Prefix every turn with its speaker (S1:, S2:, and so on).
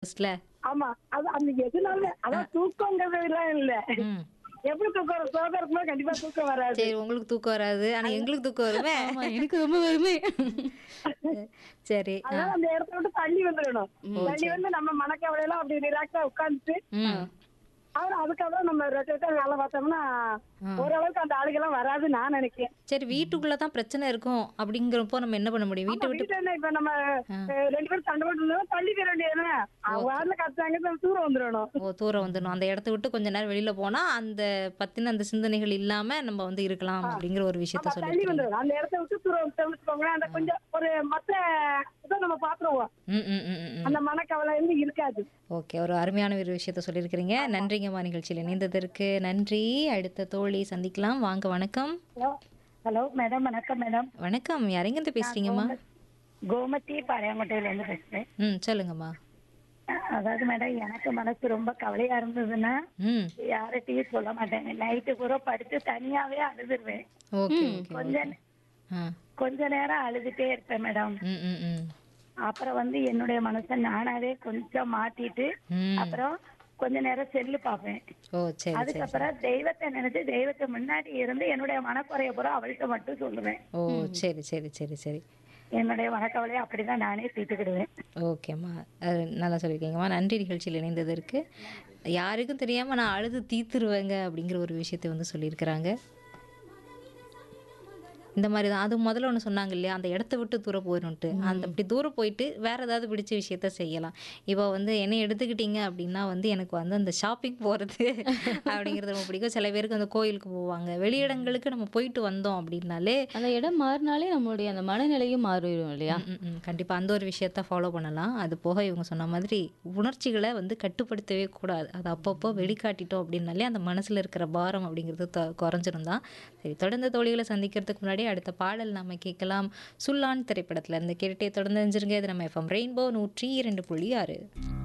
S1: மோட்ஸ்ல
S2: ஆமா அது அந்த எதுனால அதான் தூக்கங்கிறது எல்லாம் இல்ல
S1: ம்
S2: எப்படி தூக்கம் வரும் சோகம் இருக்கும்போது கண்டிப்பா தூக்கம் வராது
S1: சரி உங்களுக்கு தூக்கம் வராது ஆனா எங்களுக்கு தூக்கம் வருமே
S3: ஆமா எனக்கு ரொம்ப வருமே
S1: சரி
S2: அதனால அந்த இடத்த விட்டு தள்ளி வந்துடணும் தள்ளி வந்து நம்ம மனக்கவலையெல்லாம் அப்படி ரிலாக்ஸா உட்காந்துட்டு
S1: ம்
S2: அப்புறம் அதுக்கப்புறம் நம்ம ரொட்டேட்டா வேலை பார்த்தோம்னா ஓரளவுக்கு அந்த ஆளுகெல்லாம் வராது நான் நினைக்கிறேன்
S1: சரி வீட்டுக்குள்ள தான் பிரச்சனை இருக்கும் அப்படிங்கிறப்போ நம்ம என்ன பண்ண முடியும் வீட்டை விட்டு
S2: வீட்டுல என்ன இப்ப நம்ம அஹ், ரெண்டு பேரும் சண்டை போட்டு இருந்தாலும் தள்ளி போயிட வேண்டியது அவங்க வாரில கத்துறாங்க நம்ம தூரம் வந்துடணும்
S1: ஓ தூரம் வந்துடணும் அந்த இடத்த விட்டு கொஞ்ச நேரம் வெளியில போனா அந்த பத்தின அந்த சிந்தனைகள் இல்லாம நம்ம வந்து இருக்கலாம் அப்படிங்கிற ஒரு விஷயத்த
S2: தள்ளி
S1: சொல்லி
S2: வந்துடணும் அந்த இடத்த விட்டு தூரம் வந்துட்டோம்னு வச்சுக்கோங்களேன் அந்த கொஞ்சம் ஒரு மத்த இதை நம்ம பாத்துருவோம்
S1: ம் ம் ம் ம், ம்
S2: அந்த மனக்கவலை வந்து இருக்காது
S1: ஓகே ஒரு அருமையான ஒரு விஷயத்த சொல்லியிருக்கிறீங்க நன்றிங்கம்மா நிகழ்ச்சியில் இணைந்ததற்கு நன்றி அடுத்த தோழி சந்திக்கலாம் வாங்க வணக்கம்
S2: ஹலோ ஹலோ மேடம் வணக்கம் மேடம்
S1: வணக்கம் யாரெங்கிருந்து பேசுறீங்கம்மா
S2: கோமதி பாளையங்கோட்டையில இருந்து பேசுறேன்
S1: ம் சொல்லுங்கம்மா
S2: அதாவது மேடம் எனக்கு மனசு ரொம்ப கவலையா இருந்ததுன்னா
S1: ம்
S2: யார்கிட்டயும் சொல்ல மாட்டேன் நைட்டு பூரா படுத்து தனியாவே அழுதுருவேன்
S1: ஓகே ஓகே
S2: கொஞ்ச நே-
S1: ஆ
S2: கொஞ்ச நேரம் அழுதுட்டே இருப்பேன் மேடம்
S1: ம் ம் ம்
S2: அப்புறம் வந்து என்னுடைய மனசை நானாவே கொஞ்சம் மாத்திட்டு
S1: ம்
S2: அப்புறம் கொஞ்ச நேரம் செல்லு பார்ப்பேன்
S1: ஓ சரி சரி
S2: அதுக்கப்புறம் தெய்வத்தை நினைச்சு தெய்வத்தை முன்னாடி இருந்து என்னுடைய மனக்குறைய பூரா அவள்கிட்ட மட்டும் சொல்லுவேன்
S1: ஓ சரி சரி சரி சரி
S2: என்னுடைய மனக்கவலையை அப்படிதான் நானே தீர்த்துக்கிடுவேன்
S1: ஓகேம்மா அது நல்லா சொல்லியிருக்கீங்கம்மா நன்றி நிகழ்ச்சியில் இணைந்ததற்கு யாருக்கும் தெரியாமல் நான் அழுது தீத்துருவேங்க அப்படிங்கிற ஒரு விஷயத்தை வந்து சொல்லியிருக்கிறாங்க இந்த மாதிரி தான் அது முதல்ல ஒன்று சொன்னாங்க இல்லையா அந்த இடத்த விட்டு தூரம் போயிடும்ட்டு அந்த அப்படி தூரம் போயிட்டு வேற ஏதாவது பிடிச்ச விஷயத்த செய்யலாம் இப்போ வந்து என்னை எடுத்துக்கிட்டீங்க அப்படின்னா வந்து எனக்கு வந்து அந்த ஷாப்பிங் போகிறது அப்படிங்கிறது ரொம்ப பிடிக்கும் சில பேருக்கு அந்த கோயிலுக்கு போவாங்க வெளியிடங்களுக்கு நம்ம போயிட்டு வந்தோம் அப்படின்னாலே
S3: அந்த இடம் மாறினாலே நம்மளுடைய அந்த மனநிலையும் மாறிடும் இல்லையா
S1: ம், ம், கண்டிப்பா அந்த ஒரு விஷயத்த ஃபாலோ பண்ணலாம் அது போக இவங்க சொன்ன மாதிரி உணர்ச்சிகளை வந்து கட்டுப்படுத்தவே கூடாது அது அப்பப்போ வெளிக்காட்டிட்டோம் அப்படின்னாலே அந்த மனசுல இருக்கிற பாரம் அப்படிங்கிறது தொ- குறைஞ்சிரும் தான் சரி தொடர்ந்து தோழிகளை சந்திக்கிறதுக்கு முன்னாடி அடுத்த பாடல் நாம கேட்கலாம் சுல்லான் திரைப்படத்துல இருந்து கேட்டுட்டே தொடர்ந்து தெரிஞ்சிருங்க இது நம்ம எஃப்எம் ரெயின்போ நூற்றி இரண்டு புள்ளி ஆறு